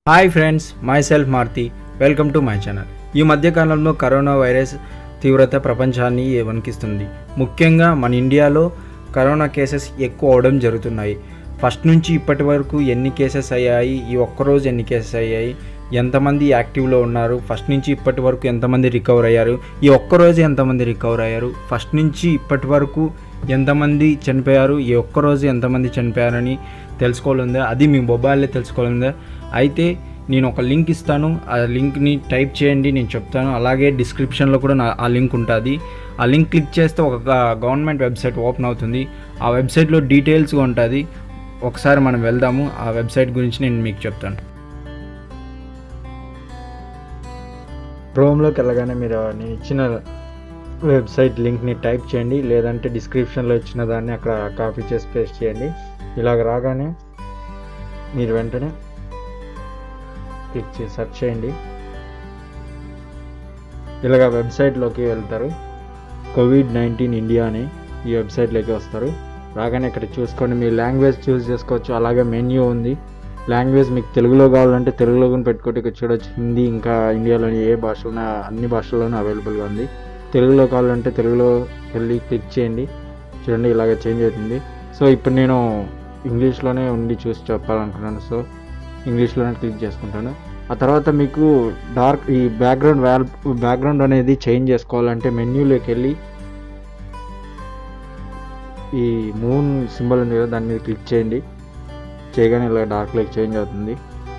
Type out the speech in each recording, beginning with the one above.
hi friends myself Marthi welcome to my channel ఈ మధ్యకాలంలో corona virus తీవ్రత ప్రపంచాన్ని వణికిస్తుంది ముఖ్యంగా మన ఇండియాలో కరోనా కేసెస్ ఎక్కువ అవడం జరుగుతున్నాయి ఫస్ట్ నుంచి ఇప్పటి వరకు ఎన్ని కేసెస్ అయ్యాయి ఈ ఒక్కరోజు ఎన్ని కేసెస్ అయ్యాయి ఎంతమంది యాక్టివ్లో ఉన్నారు ఫస్ట్ నుంచి ఇప్పటి వరకు ఎంతమంది రికవర్ అయ్యారు ఈ ఒక్కరోజు ఎంతమంది రికవర్ అయ్యారు ఫస్ట్ నుంచి ఇప్పటి వరకు ఎంతమంది చనిపోయారు ఈ ఒక్కరోజు ఎంతమంది చనిపోయారని తెలుసుకోవాలందా అది మీ మొబైల్లో తెలుసుకోవాలందా అయితే నేను ఒక లింక్ ఇస్తాను ఆ లింక్ని టైప్ చేయండి నేను చెప్తాను అలాగే డిస్క్రిప్షన్లో కూడా నా ఆ లింక్ ఉంటుంది ఆ లింక్ క్లిక్ చేస్తే ఒక గవర్నమెంట్ వెబ్సైట్ ఓపెన్ అవుతుంది ఆ వెబ్సైట్లో డీటెయిల్స్గా ఉంటుంది ఒకసారి మనం వెళ్దాము ఆ వెబ్సైట్ గురించి నేను మీకు చెప్తాను క్రోమ్లోకి వెళ్ళగానే మీరు నేను ఇచ్చిన వెబ్సైట్ లింక్ని టైప్ చేయండి లేదంటే డిస్క్రిప్షన్లో ఇచ్చిన దాన్ని అక్కడ కాపీ చేసి పేస్ట్ చేయండి ఇలాగ రాగానే మీరు వెంటనే క్లిక్ చేసి సెర్చ్ చేయండి ఇలాగ వెబ్సైట్లోకి వెళ్తారు కోవిడ్ నైన్టీన్ ఇండియా అని ఈ వెబ్సైట్లోకి వస్తారు రాగానే ఇక్కడ చూసుకోండి మీ లాంగ్వేజ్ చూస్ చేసుకోవచ్చు అలాగే మెన్యూ ఉంది లాంగ్వేజ్ మీకు తెలుగులో కావాలంటే తెలుగులో కూడా పెట్టుకోండి ఇక్కడ చూడొచ్చు హిందీ ఇంకా ఇండియాలోని ఏ భాషలో అన్ని భాషల్లోనూ అవైలబుల్గా ఉంది తెలుగులో కావాలంటే తెలుగులో వెళ్ళి క్లిక్ చేయండి చూడండి ఇలాగ చేంజ్ అవుతుంది సో ఇప్పుడు నేను ఇంగ్లీష్లోనే ఉండి చూసి చెప్పాలనుకున్నాను సో ఇంగ్లీష్లోనే క్లిక్ చేసుకుంటాను ఆ తర్వాత మీకు డార్క్ ఈ బ్యాక్గ్రౌండ్ వాల్ బ్యాక్గ్రౌండ్ అనేది చేంజ్ చేసుకోవాలంటే మెన్యూలోకి వెళ్ళి ఈ మూన్ సింబల్ ఉంది కదా దాని మీద క్లిక్ చేయండి చేయగానే ఇలా డార్క్ లైక్ చేంజ్ అవుతుంది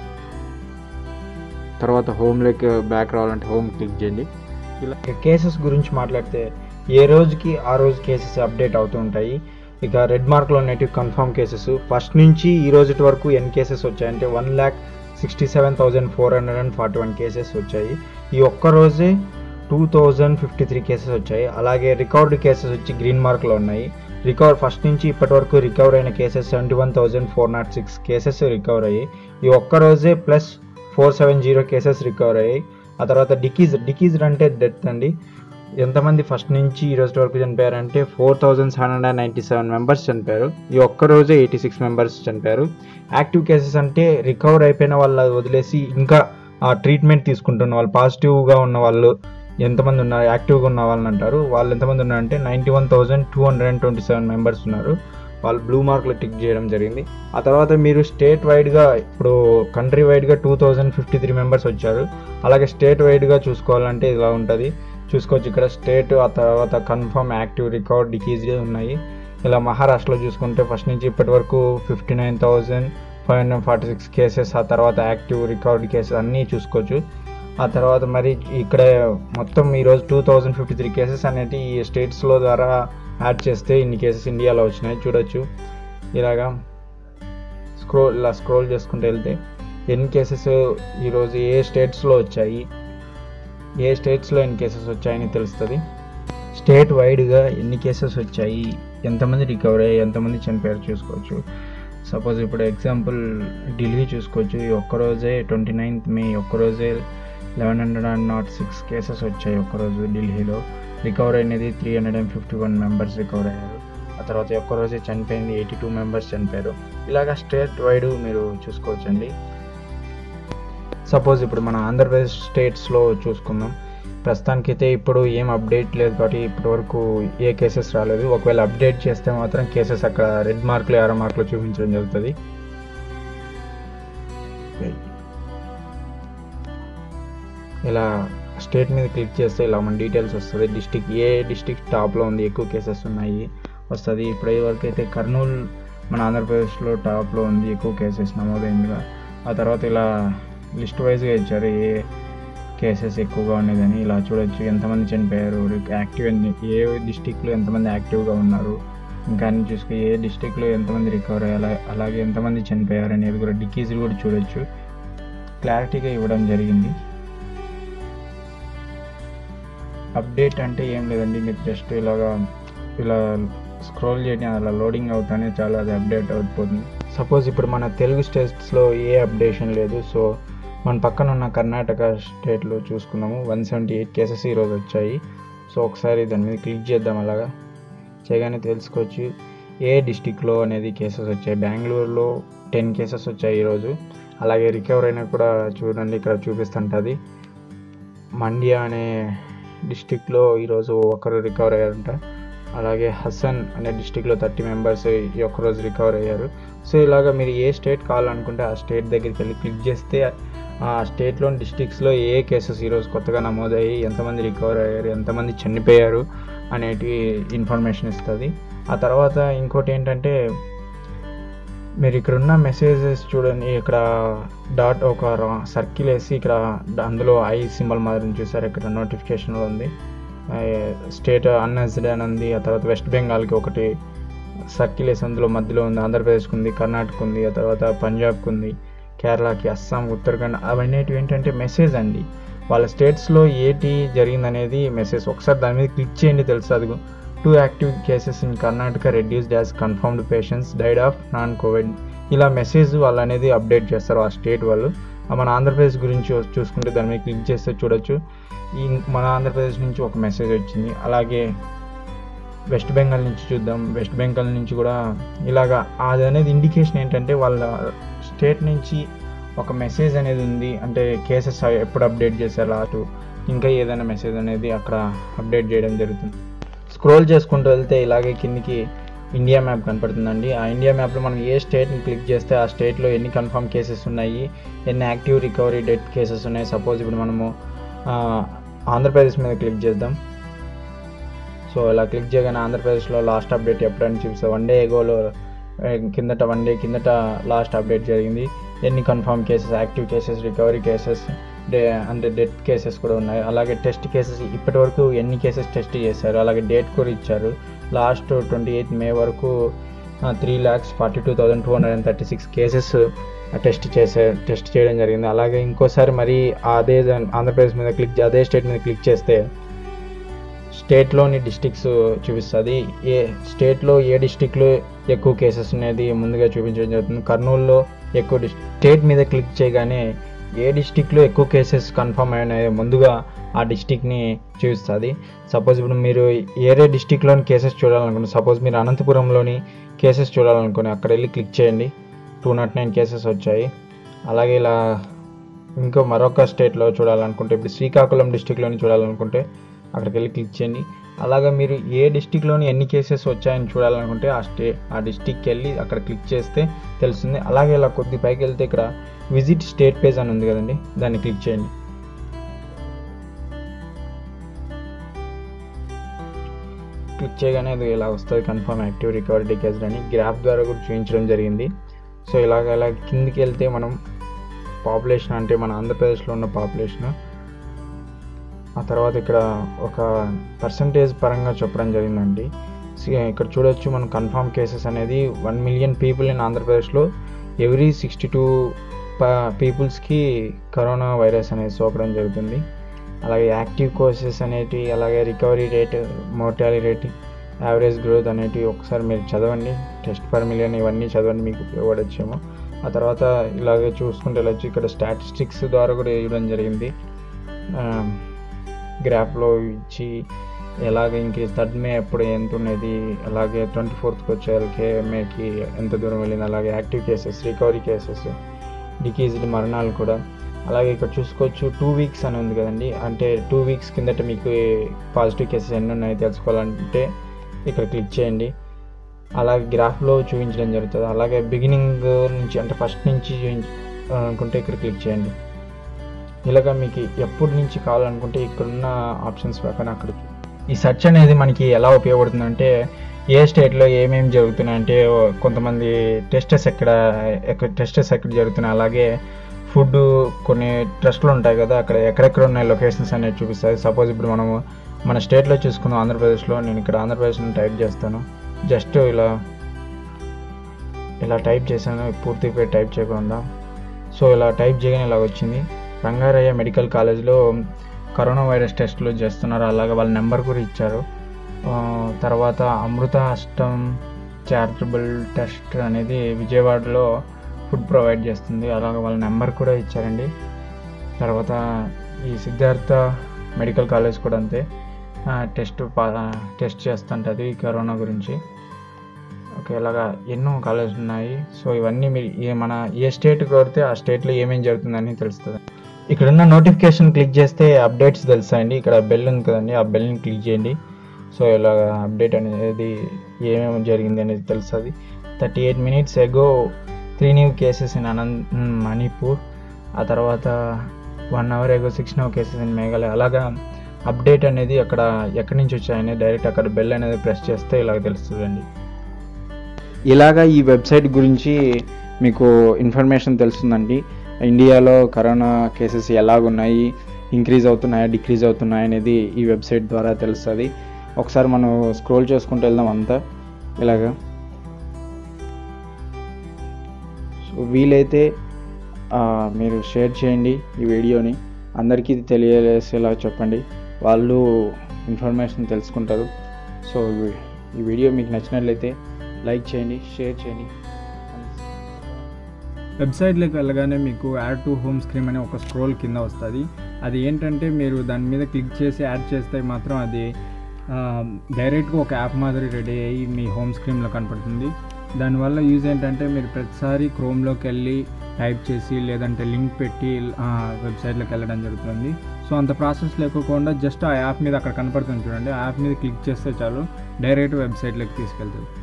తర్వాత హోమ్ లైక్ బ్యాక్ రావాలంటే హోమ్ క్లిక్ చేయండి ఇలా కేసెస్ గురించి మాట్లాడితే ఏ రోజుకి ఆ రోజు కేసెస్ అప్డేట్ అవుతూ ఉంటాయి ఇక రెడ్ మార్క్లో నెటివ్ కన్ఫర్మ్ కేసెస్ ఫస్ట్ నుంచి ఈ రోజు వరకు ఎన్ని కేసెస్ వచ్చాయంటే one lakh sixty seven thousand four hundred and forty one cases వచ్చాయి ఈ ఒక్క రోజే two thousand fifty three cases వచ్చాయి అలాగే రికవర్డ్ కేసెస్ వచ్చి గ్రీన్ మార్క్లో ఉన్నాయి రికవర్ ఫస్ట్ నుంచి ఇప్పటి వరకు రికవర్ అయిన cases seventy one thousand four nought six cases recover అయ్యాయి ఈ ఒక్క రోజే plus four seven zero cases recover అయ్యాయి ఆ తర్వాత డికీజ్ డికీజ్ అంటే డెత్ అండి ఎంతమంది ఫస్ట్ నుంచి ఈ రోజు వరకు చనిపోయారంటే four thousand seven hundred ninety seven members చనిపోయారు ఈ ఒక్క రోజే ఎయిటీ సిక్స్ మెంబర్స్ చనిపోయారు యాక్టివ్ కేసెస్ అంటే రికవర్ అయిపోయిన వాళ్ళ వదిలేసి ఇంకా ఆ ట్రీట్మెంట్ తీసుకుంటున్న వాళ్ళు పాజిటివ్గా ఉన్న వాళ్ళు ఎంతమంది ఉన్నారు యాక్టివ్గా ఉన్న వాళ్ళని అంటారు వాళ్ళు ఎంతమంది ఉన్నారంటే ninety one thousand two hundred and twenty seven members ఉన్నారు వాళ్ళు బ్లూ మార్క్లో టిక్ చేయడం జరిగింది ఆ తర్వాత మీరు స్టేట్ వైడ్గా ఇప్పుడు కంట్రీ వైడ్గా two thousand fifty three members వచ్చారు అలాగే స్టేట్ వైడ్గా చూసుకోవాలంటే ఇలా ఉంటుంది చూసుకోవచ్చు ఇక్కడ స్టేట్ ఆ తర్వాత కన్ఫర్మ్ యాక్టివ్ రికార్డ్ డికీజ్ ఉన్నాయి ఇలా మహారాష్ట్రలో చూసుకుంటే ఫస్ట్ నుంచి ఇప్పటి వరకు fifty nine thousand five hundred forty six cases ఆ తర్వాత యాక్టివ్ రికార్డ్ కేసెస్ అన్నీ చూసుకోవచ్చు ఆ తర్వాత మరి ఇక్కడ మొత్తం ఈరోజు two thousand fifty three cases అనేవి ఈ స్టేట్స్లో ద్వారా యాడ్ చేస్తే ఇన్ని కేసెస్ ఇండియాలో వచ్చినాయి చూడొచ్చు ఇలాగా స్క్రోల్ ఇలా స్క్రోల్ చేసుకుంటూ వెళ్తే ఎన్ని కేసెస్ ఈరోజు ఏ స్టేట్స్లో వచ్చాయి ఏ స్టేట్స్లో ఎన్ని కేసెస్ వచ్చాయని తెలుస్తుంది స్టేట్ వైడ్గా ఎన్ని కేసెస్ వచ్చాయి ఎంతమంది రికవర్ అయ్యి ఎంతమంది చనిపోయారు చూసుకోవచ్చు సపోజ్ ఇప్పుడు ఎగ్జాంపుల్ ఢిల్లీ చూసుకోవచ్చు ఈ ఒక్కరోజే ట్వంటీ నైన్త్ మే ఒక్కరోజే eleven hundred and nought six cases వచ్చాయి ఒక్కరోజు ఢిల్లీలో రికవర్ అయినది three hundred and fifty one members recover అయ్యారు ఆ తర్వాత ఒక్కరోజే చనిపోయింది ఎయిటీ టూ మెంబర్స్ చనిపోయారు ఇలాగా స్టేట్ వైడ్ మీరు చూసుకోవచ్చండి సపోజ్ ఇప్పుడు మన ఆంధ్రప్రదేశ్ స్టేట్స్లో చూసుకుందాం ప్రస్తుతానికైతే ఇప్పుడు ఏం అప్డేట్ లేదు కాబట్టి ఇప్పటి వరకు ఏ కేసెస్ రాలేదు ఒకవేళ అప్డేట్ చేస్తే మాత్రం కేసెస్ అక్కడ రెడ్ మార్కులు ఎర్ర మార్కులు చూపించడం జరుగుతుంది ఇలా స్టేట్ మీద క్లిక్ చేస్తే ఇలా మన డీటెయిల్స్ వస్తుంది డిస్టిక్ ఏ డిస్టిక్ టాప్లో ఉంది ఎక్కువ కేసెస్ ఉన్నాయి వస్తుంది ఇప్పుడు వరకు అయితే కర్నూలు మన ఆంధ్రప్రదేశ్లో టాప్లో ఉంది ఎక్కువ కేసెస్ నమోదైందిగా ఆ తర్వాత ఇలా లిస్ట్ వైజ్గా ఇచ్చారు ఏ కేసెస్ ఎక్కువగా ఉన్నదని ఇలా చూడొచ్చు ఎంతమంది చనిపోయారు యాక్టివ్ ఏ డిస్టిక్లో ఎంతమంది యాక్టివ్గా ఉన్నారు ఇంకా అన్ని చూసుకు ఏ డిస్టిక్లో ఎంతమంది రికవర్ అయ్యారు అలాగే ఎంతమంది చనిపోయారు అనేది కూడా డికీస్ కూడా చూడొచ్చు క్లారిటీగా ఇవ్వడం జరిగింది అప్డేట్ అంటే ఏం లేదండి మీరు జస్ట్ ఇలాగా ఇలా స్క్రోల్ చేయడం అలా లోడింగ్ అవుతానే చాలా అది అప్డేట్ అయిపోతుంది సపోజ్ ఇప్పుడు మన తెలుగు స్టేట్స్లో ఏ అప్డేషన్ లేదు సో మన పక్కన ఉన్న కర్ణాటక స్టేట్లో చూసుకున్నాము వన్ సెవెంటీ ఎయిట్ కేసెస్ ఈరోజు వచ్చాయి సో ఒకసారి దాని మీద క్లిక్ చేద్దాం అలాగా చేయగానే తెలుసుకోవచ్చు ఏ డిస్టిక్లో అనేది కేసెస్ వచ్చాయి బెంగళూరులో టెన్ కేసెస్ వచ్చాయి ఈరోజు అలాగే రికవర్ అయినా కూడా చూడండి ఇక్కడ చూపిస్తుంటుంది మండ్య అనే డిస్టిక్లో ఈరోజు ఒకరు రికవర్ అయ్యారంట అలాగే హసన్ అనే డిస్టిక్లో థర్టీ మెంబర్స్ ఈ ఒక్కరోజు రికవర్ అయ్యారు సో ఇలాగ మీరు ఏ స్టేట్ కావాలనుకుంటే ఆ స్టేట్ దగ్గరికి వెళ్ళి క్లిక్ చేస్తే ఆ స్టేట్లోని డిస్టిక్స్లో ఏ కేసెస్ ఈరోజు కొత్తగా నమోదయ్యి ఎంతమంది రికవర్ అయ్యారు ఎంతమంది చనిపోయారు అనేటి ఇన్ఫర్మేషన్ ఇస్తుంది ఆ తర్వాత ఇంకోటి ఏంటంటే మీరు ఇక్కడ ఉన్న మెసేజెస్ చూడండి ఇక్కడ డాట్ ఒక సర్కిల్ వేసి ఇక్కడ అందులో ఐ సింబల్ మాదిరి చూసారు ఇక్కడ నోటిఫికేషన్లో ఉంది స్టేట్ అన్ఎస్డ్ అని ఉంది ఆ తర్వాత వెస్ట్ బెంగాల్కి ఒకటి సర్కిల్ వేసి అందులో మధ్యలో ఉంది ఆంధ్రప్రదేశ్కి ఉంది కర్ణాటక ఉంది ఆ తర్వాత పంజాబ్కి ఉంది కేరళకి అస్సాం ఉత్తరాఖండ్ అవన్నీ ఏంటంటే మెసేజ్ అండి వాళ్ళ స్టేట్స్లో ఏటి జరిగిందనేది మెసేజ్ ఒకసారి దాని మీద క్లిక్ చేయండి తెలుసు అది two active cases in Karnataka reduced as confirmed patients died of non COVID ఇలా మెసేజ్ వాళ్ళు అనేది అప్డేట్ చేస్తారు ఆ స్టేట్ వాళ్ళు మన ఆంధ్రప్రదేశ్ గురించి చూసుకుంటే దాని మీద క్లిక్ చేస్తే చూడొచ్చు ఈ మన ఆంధ్రప్రదేశ్ నుంచి ఒక మెసేజ్ వచ్చింది అలాగే వెస్ట్ బెంగాల్ నుంచి చూద్దాం వెస్ట్ బెంగాల్ నుంచి కూడా ఇలాగా అది అనేది ఇండికేషన్ ఏంటంటే వాళ్ళ స్టేట్ నుంచి ఒక మెసేజ్ అనేది ఉంది అంటే కేసెస్ ఎప్పుడు అప్డేట్ చేశారు లాస్ట్ ఇంకా ఏదైనా మెసేజ్ అనేది అక్కడ అప్డేట్ చేయడం జరుగుతుంది స్క్రోల్ చేసుకుంటూ వెళ్తే ఇలాగే కిందికి ఇండియా మ్యాప్ కనపడుతుందండి ఆ ఇండియా మ్యాప్లో మనం ఏ స్టేట్ని క్లిక్ చేస్తే ఆ స్టేట్లో ఎన్ని కన్ఫర్మ్ కేసెస్ ఉన్నాయి ఎన్ని యాక్టివ్ రికవరీ డెత్ కేసెస్ ఉన్నాయి సపోజ్ ఇప్పుడు మనము ఆంధ్రప్రదేశ్ మీద క్లిక్ చేద్దాం సో ఇలా క్లిక్ చేయగానే ఆంధ్రప్రదేశ్లో లాస్ట్ అప్డేట్ ఎప్పుడైనా చూపిస్తాం వన్ డే ఎగోలో కిందట వన్ డే కిందట లాస్ట్ అప్డేట్ జరిగింది ఎన్ని confirm cases active cases recovery cases day అంటే డెత్ కేసెస్ కూడా ఉన్నాయి అలాగే టెస్ట్ కేసెస్ ఇప్పటి వరకు ఎన్ని కేసెస్ టెస్ట్ చేశారు అలాగే డేట్ కూడా ఇచ్చారు లాస్ట్ ట్వంటీ ఎయిత్ మే వరకు three lakhs forty two thousand two hundred and thirty six cases test చేసే టెస్ట్ చేయడం జరిగింది అలాగే ఇంకోసారి మరి అదే ఆంధ్రప్రదేశ్ మీద క్లిక్ అదే స్టేట్ మీద క్లిక్ చేస్తే స్టేట్లోని డిస్టిక్స్ చూపిస్తుంది ఏ స్టేట్లో ఏ డిస్టిక్లో ఎక్కువ కేసెస్ అనేది ముందుగా చూపించడం జరుగుతుంది కర్నూలులో ఎక్కువ డిస్ స్టేట్ మీద క్లిక్ చేయగానే ఏ డిస్టిక్లో ఎక్కువ కేసెస్ కన్ఫర్మ్ అయినాయో ముందుగా ఆ డిస్టిక్ని చూపిస్తుంది సపోజ్ ఇప్పుడు మీరు ఏరే డిస్టిక్లోని కేసెస్ చూడాలనుకుంటే సపోజ్ మీరు అనంతపురంలోని కేసెస్ చూడాలనుకుని అక్కడ వెళ్ళి క్లిక్ చేయండి టూ నాట్ నైన్ కేసెస్ వచ్చాయి అలాగే ఇలా ఇంకో మరొక స్టేట్లో చూడాలనుకుంటే ఇప్పుడు శ్రీకాకుళం డిస్టిక్లోని చూడాలనుకుంటే అక్కడికి వెళ్ళి క్లిక్ చేయండి అలాగే మీరు ఏ డిస్టిక్లోని ఎన్ని కేసెస్ వచ్చాయని చూడాలనుకుంటే ఆ స్టే ఆ డిస్టిక్కి వెళ్ళి అక్కడ క్లిక్ చేస్తే తెలుస్తుంది అలాగే ఇలా కొద్ది పైకి వెళ్తే ఇక్కడ విజిట్ స్టేట్ పేజ్ అని ఉంది కదండి దాన్ని క్లిక్ చేయండి క్లిక్ చేయగానే అది ఇలా వస్తుంది కన్ఫర్మ్ యాక్టివ్ రికవరీ డికేజ్డ్ అని గ్రాఫ్ ద్వారా కూడా చూపించడం జరిగింది సో ఇలాగ ఇలా కిందికి వెళ్తే మనం పాపులేషన్ అంటే మన ఆంధ్రప్రదేశ్లో ఉన్న పాపులేషన్ ఆ తర్వాత ఇక్కడ ఒక పర్సంటేజ్ పరంగా చెప్పడం జరిగిందండి ఇక్కడ చూడొచ్చు మనం కన్ఫర్మ్ కేసెస్ అనేది వన్ మిలియన్ పీపుల్ ఇన్ ఆంధ్రప్రదేశ్లో ఎవ్రీ సిక్స్టీ టూ పీపుల్స్కి కరోనా వైరస్ అనేది సోకడం జరుగుతుంది అలాగే యాక్టివ్ కోర్సెస్ అనేటివి అలాగే recovery rate mortality rate average growth అనేటివి ఒకసారి మీరు చదవండి టెస్ట్ పర్ మిలియన్ ఇవన్నీ చదవండి మీకు ఉపయోగపడచ్చేమో ఆ తర్వాత ఇలాగే చూసుకుంటే వెళ్ళచ్చు ఇక్కడ స్టాటిస్టిక్స్ ద్వారా కూడా ఇవ్వడం జరిగింది గ్రాఫ్లో ఇచ్చి ఎలాగ ఇంక్రీజ్ థర్డ్ మే ఎప్పుడు ఎంత ఉన్నది అలాగే ట్వంటీ ఫోర్త్కి వచ్చేసరికి మేకి ఎంత దూరం వెళ్ళింది అలాగే active cases recovery cases deceased మరణాలు కూడా అలాగే ఇక్కడ చూసుకోవచ్చు టూ వీక్స్ అని ఉంది కదండి అంటే టూ వీక్స్ కిందట మీకు పాజిటివ్ కేసెస్ ఎన్ని ఉన్నాయి తెలుసుకోవాలంటే ఇక్కడ క్లిక్ చేయండి అలాగే గ్రాఫ్లో చూపించడం జరుగుతుంది అలాగే బిగినింగ్ నుంచి అంటే ఫస్ట్ నుంచి అనుకుంటే ఇక్కడ క్లిక్ చేయండి ఇలాగా మీకు ఎప్పటి నుంచి కావాలనుకుంటే ఇక్కడున్న ఆప్షన్స్ ప్రకారం అక్కడ ఈ సెర్చ్ అనేది మనకి ఎలా ఉపయోగపడుతుందంటే ఏ స్టేట్లో ఏమేమి జరుగుతున్నాయంటే కొంతమంది టెస్టెస్ ఎక్కడ ఎక్కడ టెస్టెస్ ఎక్కడ జరుగుతున్నాయి అలాగే ఫుడ్ కొన్ని ట్రస్ట్లు ఉంటాయి కదా అక్కడ ఎక్కడెక్కడ ఉన్నాయి లొకేషన్స్ అనేది చూపిస్తాయి సపోజ్ ఇప్పుడు మనము మన స్టేట్లో చూసుకున్నాం ఆంధ్రప్రదేశ్లో నేను ఇక్కడ ఆంధ్రప్రదేశ్ని టైప్ చేస్తాను జస్ట్ ఇలా ఇలా టైప్ చేశాను పూర్తి పేరు టైప్ చేయకుండా సో ఇలా టైప్ చేయగానే ఇలా వచ్చింది రంగారయ్య మెడికల్ కాలేజ్లో కరోనా వైరస్ టెస్టులు చేస్తున్నారు అలాగే వాళ్ళ నెంబర్ కూడా ఇచ్చారు తర్వాత అమృత అష్టం చారిటబుల్ టెస్ట్ అనేది విజయవాడలో ఫుడ్ ప్రొవైడ్ చేస్తుంది అలాగే వాళ్ళ నెంబర్ కూడా ఇచ్చారండి తర్వాత ఈ సిద్ధార్థ మెడికల్ కాలేజ్ కూడా అంతే టెస్ట్ టెస్ట్ చేస్తుంటుంది కరోనా గురించి ఒక ఓకే ఇలాగా ఎన్నో కాలేజ్ ఉన్నాయి సో ఇవన్నీ మీరు ఏ మన ఏ స్టేట్ కొడితే ఆ స్టేట్లో ఏమేమి జరుగుతుందని తెలుస్తుంది ఇక్కడ ఉన్న నోటిఫికేషన్ క్లిక్ చేస్తే అప్డేట్స్ తెలుస్తాయండి ఇక్కడ బెల్ ఉంది కదండి ఆ బెల్ని క్లిక్ చేయండి సో ఇలాగ అప్డేట్ అనేది ఏమేమి జరిగింది అనేది తెలుస్తుంది thirty eight minutes ago three new cases in అనంత్ మణిపూర్ ఆ తర్వాత one hour ago six no cases in Meghalaya అలాగా అప్డేట్ అనేది అక్కడ ఎక్కడి నుంచి వచ్చాయని డైరెక్ట్ అక్కడ బెల్ అనేది ప్రెస్ చేస్తే ఇలాగ తెలుస్తుందండి ఇలాగా ఈ వెబ్సైట్ గురించి మీకు ఇన్ఫర్మేషన్ తెలుస్తుందండి ఇండియాలో కరోనా కేసెస్ ఎలాగున్నాయి ఇంక్రీజ్ అవుతున్నాయా డిక్రీజ్ అవుతున్నాయా అనేది ఈ వెబ్సైట్ ద్వారా తెలుస్తుంది ఒకసారి మనం స్క్రోల్ చేసుకుంటూ వెళ్దాం అంతా ఇలాగా సో వీలైతే ఆ, మీరు షేర్ చేయండి ఈ వీడియోని అందరికీ ఇది తెలియజేసేలా చెప్పండి వాళ్ళు ఇన్ఫర్మేషన్ తెలుసుకుంటారు సో ఈ- ఈ వీడియో మీకు నచ్చినట్లయితే లైక్ చేయండి షేర్ చేయండి వెబ్సైట్లోకి వెళ్ళగానే మీకు యాడ్ టు హోమ్ స్క్రీన్ అనే ఒక స్క్రోల్ కింద వస్తుంది అది ఏంటంటే మీరు దాని మీద క్లిక్ చేసి యాడ్ చేస్తే మాత్రం అది ఆ, డైరెక్ట్గా ఒక యాప్ మాదిరి రెడీ అయ్యి మీ హోమ్ స్క్రీన్లో కనపడుతుంది దానివల్ల యూజ్ ఏంటంటే మీరు ప్రతిసారి క్రోమ్లోకి వెళ్ళి టైప్ చేసి లేదంటే లింక్ పెట్టి ఆ, వెబ్సైట్లోకి వెళ్ళడం జరుగుతుంది సో అంత ప్రాసెస్ లేకోకుండా జస్ట్ ఆ యాప్ మీద అక్కడ కనపడుతుంది చూడండి ఆ యాప్ మీద క్లిక్ చేస్తే చాలు డైరెక్ట్ వెబ్సైట్లోకి తీసుకెళ్తుంది